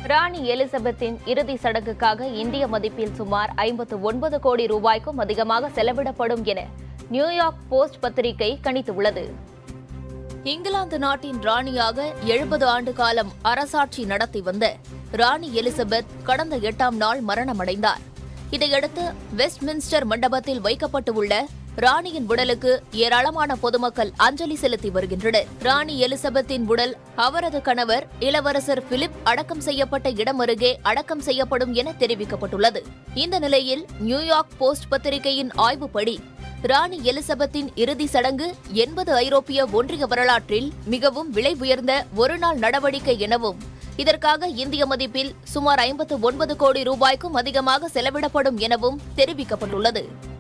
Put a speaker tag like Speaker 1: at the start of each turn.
Speaker 1: ராணி எலிசபெத்தின் இறுதி சடங்குக்காக இந்திய மதிப்பில் சுமார் ஐம்பத்து ஒன்பது கோடி ரூபாய்க்கும் அதிகமாக செலவிடப்படும் என நியூயார்க் போஸ்ட் பத்திரிகை கணித்துள்ளது இங்கிலாந்து நாட்டின் ராணியாக எழுபது ஆண்டு காலம் அரசாட்சி நடத்தி வந்த ராணி எலிசபெத் கடந்த எட்டாம் நாள் மரணமடைந்தார் இதையடுத்து வெஸ்ட்மின்ஸ்டர் மண்டபத்தில் வைக்கப்பட்டு உள்ள ராணியின் உடலுக்கு ஏராளமான பொதுமக்கள் அஞ்சலி செலுத்தி வருகின்றனர் ராணி எலிசபெத்தின் உடல் அவரது கணவர் இளவரசர் பிலிப் அடக்கம் செய்யப்பட்ட இடம் அருகே அடக்கம் செய்யப்படும் என தெரிவிக்கப்பட்டுள்ளது இந்த நிலையில் நியூயார்க் போஸ்ட் பத்திரிகையின் ஆய்வுப்படி ராணி எலிசபெத்தின் இறுதி சடங்கு எண்பது ஐரோப்பிய ஒன்றிய வரலாற்றில் மிகவும் விலை உயர்ந்த ஒருநாள் நடவடிக்கை எனவும் இதற்காக இந்திய மதிப்பில் சுமார் ஐம்பத்து ஒன்பது கோடி ரூபாய்க்கும் அதிகமாக செலவிடப்படும் எனவும் தெரிவிக்கப்பட்டுள்ளது